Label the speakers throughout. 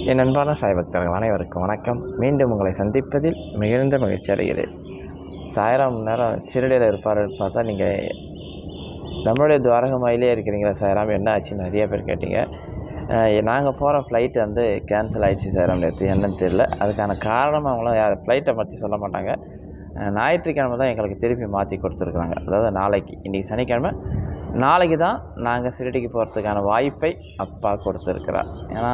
Speaker 1: என் அன்பான சாய் பக்தர்கள் அனைவருக்கும் வணக்கம் மீண்டும் உங்களை சந்திப்பதில் மிகுந்த மகிழ்ச்சி அடைகிறேன் சாயராம் நேரம் சிறுடியில் இருப்பார் பார்த்தா நீங்கள் நம்மளுடைய துவாரகமாயிலே இருக்கிறீங்களா சாயராம் என்ன ஆச்சுன்னு நிறைய பேர் கேட்டீங்க நாங்கள் போகிற ஃப்ளைட் வந்து கேன்சல் ஆகிடுச்சு சாயராம் நேற்று என்னன்னு தெரியல அதுக்கான காரணம் அவங்களும் யார் ஃப்ளைட்டை பற்றி சொல்ல மாட்டாங்க அஹ் ஞாயிற்றுக்கிழமை தான் எங்களுக்கு திருப்பி மாற்றி கொடுத்துருக்குறாங்க அதாவது நாளைக்கு இன்றைக்கி சனிக்கிழமை நாளைக்கு தான் நாங்கள் சிறுடிக்கு போகிறதுக்கான வாய்ப்பை அப்பா கொடுத்துருக்குறார் ஏன்னா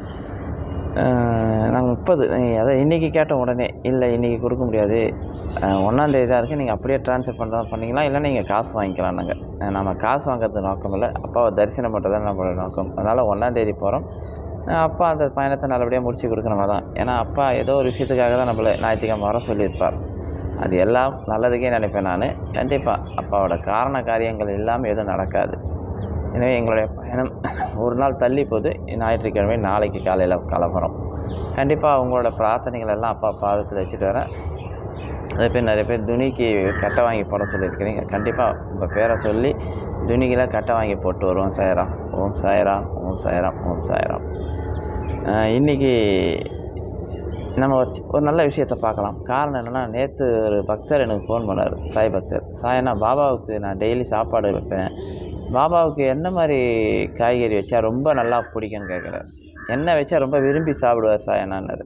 Speaker 1: நாங்கள் முப்பது அதான் இன்றைக்கி கேட்ட உடனே இல்லை இன்றைக்கி கொடுக்க முடியாது ஒன்றாந்தேதி தான் இருக்குது நீங்கள் அப்படியே ட்ரான்ஸ்ஃபர் பண்ணுறதா பண்ணிக்கலாம் இல்லை நீங்கள் காசு வாங்கிக்கலாம் நாங்கள் அஹ் நம்ம காசு வாங்குறது நோக்கம் இல்லை அப்பாவை தரிசனம் பண்ணுறது தான் நம்மளோட நோக்கம் அதனால் ஒன்றாந்தேதி போகிறோம் அப்பா அந்த பயணத்தை நல்லபடியாக முடிச்சு கொடுக்கணுமா தான் ஏன்னா அப்பா ஏதோ ஒரு விஷயத்துக்காக தான் நம்மளை ஞாயிற்றுக்கிழமை வர சொல்லியிருப்பார் அது எல்லாம் நல்லதுக்கே நினைப்பேன் நான் கண்டிப்பாக அப்பாவோட காரண காரியங்கள் இல்லாமல் எதுவும் நடக்காது எனவே எங்களுடைய பயணம் ஒரு நாள் தள்ளி போது ஞாயிற்றுக்கிழமை நாளைக்கு காலையில் கிளம்புறோம் கண்டிப்பாக அவங்களோட பிரார்த்தனைகள் எல்லாம் அப்பா பாதத்தில் வச்சுட்டு வரேன் அதே பேர் நிறைய பேர் துணிக்கு கட்டை வாங்கி போட சொல்லியிருக்கிறீங்க கண்டிப்பாக உங்கள் பேரை சொல்லி துணிக்கெலாம் கட்டை வாங்கி போட்டு வருவோம் சாயராம் ஓம் சாயராம் ஓம் சாயராம் ஓம் சாயராம் இன்றைக்கி நம்ம ஒரு சி- ஒரு நல்ல விஷயத்தை பார்க்கலாம் காரணம் என்னென்னா நேற்று ஒரு பக்தர் எனக்கு ஃபோன் பண்ணார் சாய் பக்தர் சாயண்ணா பாபாவுக்கு நான் டெய்லி சாப்பாடு வைப்பேன் பாபாவுக்கு என்ன மாதிரி காய்கறி வச்சா ரொம்ப நல்லா பிடிக்கும்னு கேட்குறாரு என்ன வச்சா ரொம்ப விரும்பி சாப்பிடுவார் சாயண்ணான்னாரு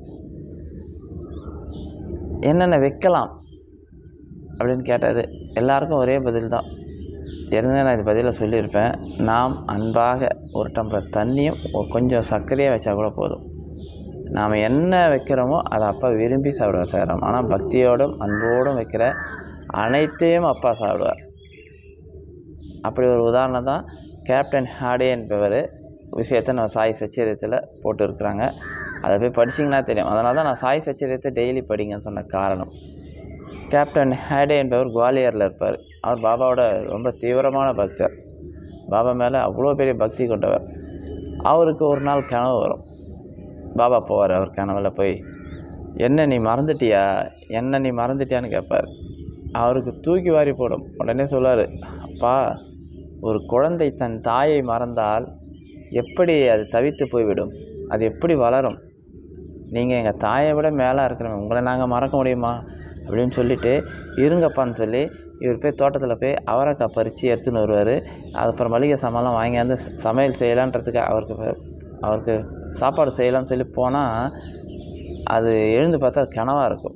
Speaker 1: என்னென்ன வைக்கலாம் அப்படின்னு கேட்டார் எல்லாருக்கும் ஒரே பதில் தான் ஏற்கனவே நான் இது பதிலை சொல்லியிருப்பேன் நாம் அன்பாக ஒரு டம்ளர் தண்ணியும் ஒரு கொஞ்சம் சர்க்கரையாக வச்சா கூட போதும் நாம் என்ன வைக்கிறோமோ அதை அப்பா விரும்பி சாப்பிடுவார் சார் ஆனால் பக்தியோடும் அன்போடும் வைக்கிற அனைத்தையும் அப்பா சாப்பிடுவார் அப்படி ஒரு உதாரணம் தான் கேப்டன் ஹார்டே என்பவர் விஷயத்தை நான் சாய் சச்சரியத்தில் போட்டுருக்குறாங்க அதை போய் படிச்சிங்கன்னா தெரியும் அதனால தான் நான் சாய் சச்சரியத்தை டெய்லி படிங்கன்னு சொன்ன காரணம் கேப்டன் ஹேடே என்பவர் குவாலியரில் இருப்பார் அவர் பாபாவோட ரொம்ப தீவிரமான பக்தர் பாபா மேலே அவ்வளோ பெரிய பக்தி கொண்டவர் அவருக்கு ஒரு நாள் கனவு வரும் பாபா போவார் அவர் கனவுல போய் என்ன நீ மறந்துட்டியா என்ன நீ மறந்துட்டியான்னு கேட்பார் அவருக்கு தூக்கி வாரி போடும் உடனே சொல்லுவார் அப்பா ஒரு குழந்தை தன் தாயை மறந்தால் எப்படி அது தவித்து போய்விடும் அது எப்படி வளரும் நீங்கள் எங்கள் தாயை விட மேலே இருக்கிறவங்க உங்களை நாங்கள் மறக்க முடியுமா அப்படின்னு சொல்லிட்டு இருங்கப்பான்னு சொல்லி இவர் போய் தோட்டத்தில் போய் அவரைக்காய் பறித்து எடுத்துன்னு வருவார் அப்புறம் மளிகை சாமான்லாம் வாங்கியாந்து சமையல் செய்யலான்றதுக்கு அவருக்கு ப- அவருக்கு சாப்பாடு செய்யலாம்னு சொல்லி போனால் அது எழுந்து பார்த்தா அது கனவாக இருக்கும்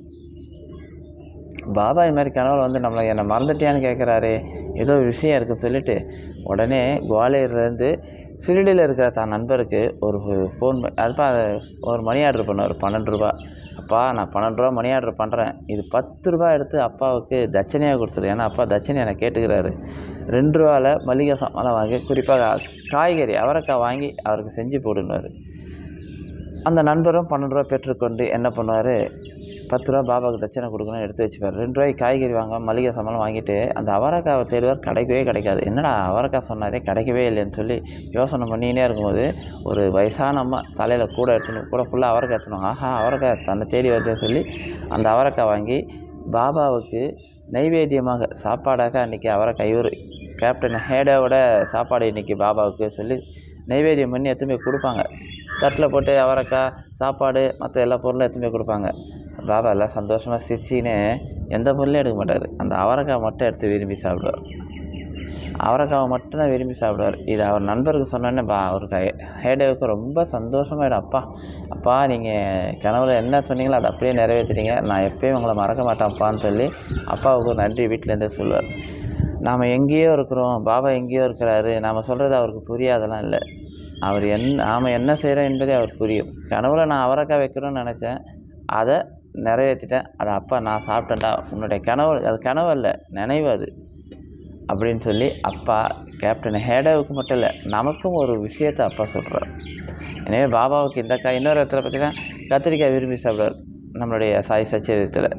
Speaker 1: பாபா இது மாதிரி கனவுல வந்து நம்மளை என்னை மறந்துட்டியான்னு கேட்குறாரு ஏதோ ஒரு விஷயம் இருக்குன்னு சொல்லிட்டு உடனே குவாலியர்லேருந்து சிறுடியில் இருக்கிற தான் நண்பருக்கு ஒரு ஃபோன் அதுப்பா ஒரு மணி ஆர்டர் பண்ணுவார் பன்னெண்டு ரூபா அப்பா நான் பன்னெண்டு ரூபா மணி ஆர்டர் பண்ணுறேன் இது பத்து ரூபா எடுத்து அப்பாவுக்கு தட்சணையாக கொடுத்துரு ஏன்னா அப்பா தட்சணை எனக்கு கேட்டுக்கிறாரு ரெண்டு ரூபாவில் மளிகை சாமான் வாங்கி குறிப்பாக காய்கறி அவரைக்காய் வாங்கி அவருக்கு செஞ்சு போடுனாரு அந்த நண்பரும் பன்னெண்டு ரூபா பெற்றுக்கொண்டு என்ன பண்ணுவார் பத்து ரூபா பாபாவுக்கு தட்சணை கொடுக்கணும்னு எடுத்து வச்சுப்பார் ரெண்டு ரூபாய்க்கு காய்கறி வாங்க மளிகை சாமான் வாங்கிட்டு அந்த அவரைக்காவை தேடுவார் கிடைக்கவே கிடைக்காது என்னடா அவரைக்காய் சொன்னாரே கிடைக்கவே இல்லைன்னு சொல்லி யோசனை பண்ணினே இருக்கும்போது ஒரு வயசான அம்மா தலையில் கூட எடுத்துன்னு கூட ஃபுல்லாக அவரைக்காய் எடுத்துனுவாங்க ஆஹா அவரைக்காய் தன்னை தேடி வருதுன்னு சொல்லி அந்த அவரைக்காய் வாங்கி பாபாவுக்கு நைவேத்தியமாக சாப்பாடாக அன்றைக்கி அவரைக்காய் இவர் கேப்டன் ஹேடோவோட சாப்பாடு இன்றைக்கி பாபாவுக்கு சொல்லி நைவேத்தியம் பண்ணி எடுத்துன்னு போய் கொடுப்பாங்க தட்டில் போட்டு அவரைக்காய் சாப்பாடு மற்ற எல்லா பொருளும் எடுத்துன்னு போய் கொடுப்பாங்க பாபா எல்லாம் சந்தோஷமாக சிரிச்சின்னு எந்த பொருளையும் எடுக்க மாட்டார் அந்த அவரைக்காய் மட்டும் எடுத்து விரும்பி சாப்பிடுவார் அவரைக்காவை மட்டும் தான் விரும்பி சாப்பிடுவார் இது அவர் நண்பருக்கு சொன்னோன்னே பா அவருக்கு ஹேடேவுக்கு ரொம்ப சந்தோஷமாயிடும் அப்பா அப்பா நீங்கள் கனவுல என்ன சொன்னீங்களோ அதை அப்படியே நிறைவேற்றிட்டீங்க நான் எப்பயும் உங்களை மறக்க மாட்டேன்ப்பான்னு சொல்லி அப்பாவுக்கு ஒரு நன்றி வீட்டிலேருந்தே சொல்லுவார் நாம் எங்கேயோ இருக்கிறோம் பாபா எங்கேயோ இருக்கிறாரு நாம் சொல்கிறது அவருக்கு புரியாதெல்லாம் இல்லை அவர் என் நாம் என்ன செய்கிறோம் என்பதே அவர் புரியும் கனவுல நான் அவரைக்காய் வைக்கணும்னு நினச்சேன் அதை நிறைவேற்றிட்டேன் அதை அப்பா நான் சாப்பிட்டேன்டா உன்னுடைய கனவு அது கனவு இல்லை நினைவு அது அப்படின்னு சொல்லி அப்பா கேப்டன் ஹேடோவுக்கு மட்டும் இல்லை நமக்கும் ஒரு விஷயத்தை அப்பா சொல்கிறார் எனவே பாபாவுக்கு இந்த காய் இன்னொரு இடத்துல பார்த்தீங்கன்னா கத்திரிக்காய் விரும்பி சாப்பிடுவார் நம்மளுடைய சாய் சச்சரியத்தில்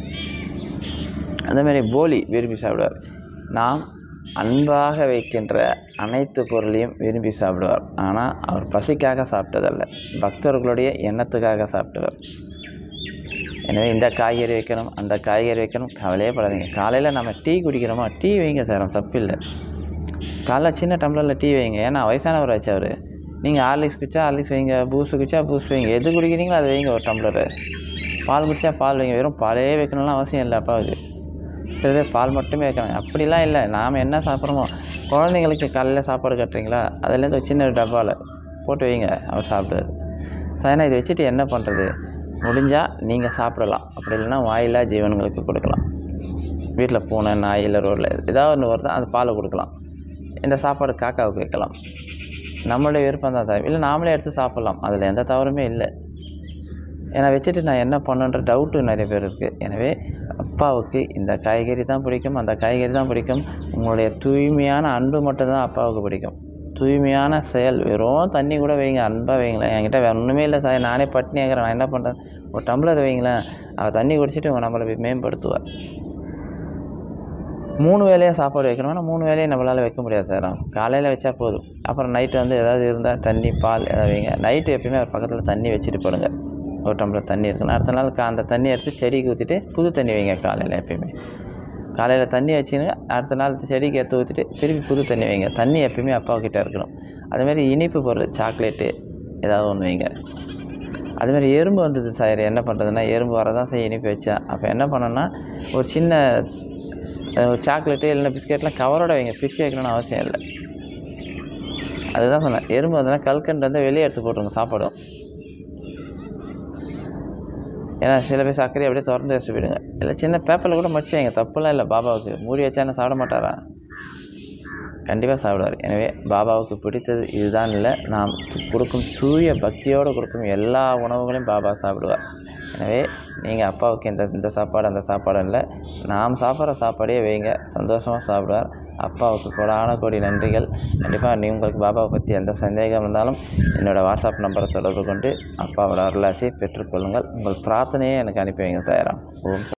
Speaker 1: அதேமாதிரி போலி விரும்பி சாப்பிடுவார் நாம் அன்பாக வைக்கின்ற அனைத்து பொருளையும் விரும்பி சாப்பிடுவார் ஆனால் அவர் பசிக்காக சாப்பிட்டதல்ல பக்தர்களுடைய எண்ணத்துக்காக சாப்பிட்டவர் எனவே இந்த காய்கறி வைக்கணும் அந்த காய்கறி வைக்கணும் கவலையே படாதீங்க காலையில் நம்ம டீ குடிக்கிறோமா டீ வைங்க சார் தப்பு இல்லை காலைல சின்ன டம்ளரில் டீ வைங்க ஏன்னா வயசானவர் ஆச்சு அவர் நீங்கள் ஹார்லிக்ஸ் குடிச்சா ஹார்லிக்ஸ் வைங்க பூஸ்ட் குடிச்சா பூஸ்ட் வைங்க எது குடிக்கிறீங்களோ அதை வைங்க ஒரு டம்ளரு பால் குடிச்சா பால் வைங்க வெறும் பாலே வைக்கணும்லாம் அவசியம் இல்லை அப்பாவுக்கு சில பேர் பால் மட்டுமே வைக்கிறாங்க அப்படிலாம் இல்லை நாம் என்ன சாப்பிட்றோமோ குழந்தைங்களுக்கு காலையில் சாப்பாடு கட்டுறீங்களா அதுலேருந்து ஒரு சின்ன டப்பாவில் போட்டு வைங்க அவர் சாப்பிடுவார் சாயனா இதை வச்சுட்டு என்ன பண்ணுறது முடிஞ்சால் நீங்கள் சாப்பிடலாம் அப்படி இல்லைன்னா வாயிலா ஜீவன்களுக்கு கொடுக்கலாம் வீட்டில் பூனை நாய் இல்லை ரோட்டில் ஏதாவது ஒன்று வருதா அந்த பாலை கொடுக்கலாம் இந்த சாப்பாடு காக்காவுக்கு வைக்கலாம் நம்மளுடைய விருப்பம் தான் தவிர இல்லை நாமளே எடுத்து சாப்பிட்லாம் அதில் எந்த தவறுமே இல்லை ஏன்னா வச்சுட்டு நான் என்ன பண்ணுன்ற டவுட்டு நிறைய பேர் இருக்குது எனவே அப்பாவுக்கு இந்த காய்கறி தான் பிடிக்கும் அந்த காய்கறி தான் பிடிக்கும் உங்களுடைய தூய்மையான அன்பு மட்டும்தான் அப்பாவுக்கு பிடிக்கும் தூய்மையான செயல் வெறும் தண்ணி கூட வைங்க அன்பாக வைங்களேன் என்கிட்ட வேறு ஒன்றுமே இல்லை சார் நானே பட்னி ஆகிறேன் நான் என்ன பண்ணுறேன் ஒரு டம்ளர் வைங்களேன் அவள் தண்ணி குடிச்சிட்டு உங்க நம்மளை மேம்படுத்துவார் மூணு வேலையாக சாப்பாடு வைக்கணும்னா மூணு வேலையும் நம்மளால் வைக்க முடியாது சார் காலையில் வச்சா போதும் அப்புறம் நைட்டு வந்து ஏதாவது இருந்தால் தண்ணி பால் ஏதாவது வைங்க நைட்டு எப்பயுமே அவர் பக்கத்தில் தண்ணி வச்சுட்டு போடுங்க ஒரு டம்ளர் தண்ணி இருக்குன்னு அடுத்த நாள் கா- அந்த தண்ணி எடுத்து செடிக்கு ஊற்றிட்டு புது தண்ணி வைங்க காலையில் எப்பயுமே காலையில் தண்ணி வச்சுன்னு அடுத்த நாள் செடிக்கு எடுத்து ஊற்றிட்டு திருப்பி புது தண்ணி வைங்க தண்ணி எப்பயுமே அப்பா கிட்ட இருக்கணும் அதுமாரி இனிப்பு பொருள் சாக்லேட்டு ஏதாவது ஒன்று வைங்க அதுமாரி எறும்பு வந்தது சார் என்ன பண்ணுறதுன்னா எறும்பு வரதான் செய்ய இனிப்பு வச்சா அப்போ என்ன பண்ணணும்னா ஒரு சின்ன அஹ், ஒரு சாக்லேட்டு இல்லைன்னா பிஸ்கெட்லாம் கவரோட வைங்க பிரித்து வைக்கணும்னு அவசியம் இல்லை அதுதான் சொன்னேன் எறும்பு வந்ததுன்னா கல்கண்டு வந்து வெளியே எடுத்து போட்டுருங்க சாப்பாடும் ஏன்னா சில பேர் சர்க்கரையை அப்படியே திறந்து வச்சு போயிடுங்க இல்லை சின்ன பேப்பரில் கூட மடிச்சு வைங்க தப்புலாம் இல்லை பாபாவுக்கு மூடி வச்சா என்ன சாப்பிட மாட்டாரா கண்டிப்பாக சாப்பிடுவார் எனவே பாபாவுக்கு பிடித்தது இதுதான் இல்லை நாம் கொடுக்கும் தூய பக்தியோடு கொடுக்கும் எல்லா உணவுகளையும் பாபா சாப்பிடுவார் எனவே நீங்கள் அப்பாவுக்கு இந்த இந்த சாப்பாடு அந்த சாப்பாடு இல்லை நாம் சாப்பிட்ற சாப்பாடே வைங்க சந்தோஷமாக சாப்பிடுவார் அப்பாவுக்கு கோடான கோடி நன்றிகள் கண்டிப்பாக நீ உங்களுக்கு பாபாவை பற்றி எந்த சந்தேகம் இருந்தாலும் என்னோடய வாட்ஸ்அப் நம்பரை தொடர்பு கொண்டு அப்பாவோட அருளாசியை பெற்றுக்கொள்ளுங்கள் உங்கள் பிரார்த்தனையை எனக்கு அனுப்பி வைங்க தயாராம் ஓம்